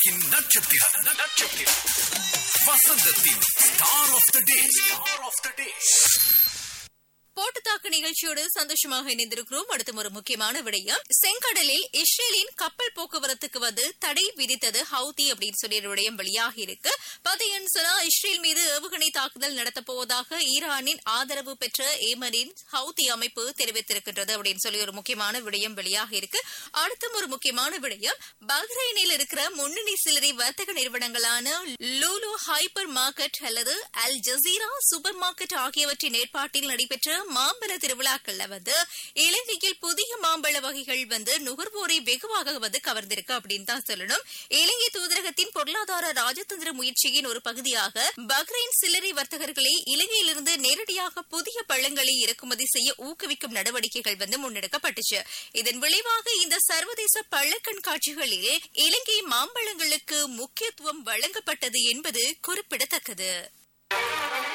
உலகின் நட்சத்திரம் நட்சத்திரம் வசந்தத்தின் star of the day star of the day போட்டுத்தாக்கு நிகழ்ச்சியோடு சந்தோஷமாக இணைந்திருக்கிறோம் அடுத்த ஒரு முக்கியமான விடயம் செங்கடலில் இஸ்ரேலின் கப்பல் போக்குவரத்துக்கு வந்து தடை விதித்தது ஹவுதி அப்படின்னு சொல்லி ஒரு விடயம் வெளியாகி இருக்கு பாத்தீங்கன்னு சொன்னா இஸ்ரேல் மீது ஏவுகணை தாக்குதல் நடத்தப் போவதாக ஈரானின் ஆதரவு பெற்ற ஏமனின் ஹவுதி அமைப்பு தெரிவித்திருக்கின்றது அப்படின்னு சொல்லி ஒரு முக்கியமான விடயம் வெளியாகி இருக்கு அடுத்த ஒரு முக்கியமான விடயம் பஹ்ரைனில் இருக்கிற முன்னணி சில்லறை வர்த்தக நிறுவனங்களான லூலு ஹைப்பர் மார்க்கெட் அல்லது அல் ஜசீரா சூப்பர் மார்க்கெட் ஆகியவற்றின் ஏற்பாட்டில் நடைபெற்ற மாம்பழ திருவிழாக்கள்ல வந்து இலங்கையில் புதிய மாம்பழ வகைகள் வந்து நுகர்வோரை வெகுவாக வந்து கவர்ந்திருக்கு அப்படின்னு தான் சொல்லணும் இலங்கை தூதரகத்தின் பொருளாதார ராஜதந்திர முயற்சியின் ஒரு பகுதியாக பஹ்ரைன் சில்லறை வர்த்தகர்களை இலங்கையிலிருந்து நேரடியாக புதிய பழங்களை இறக்குமதி செய்ய ஊக்குவிக்கும் நடவடிக்கைகள் வந்து முன்னெடுக்கப்பட்டுச்சு இதன் விளைவாக இந்த சர்வதேச பழ கண்காட்சிகளில் இலங்கை மாம்பழங்களுக்கு முக்கியத்துவம் வழங்கப்பட்டது என்பது குறிப்பிடத்தக்கது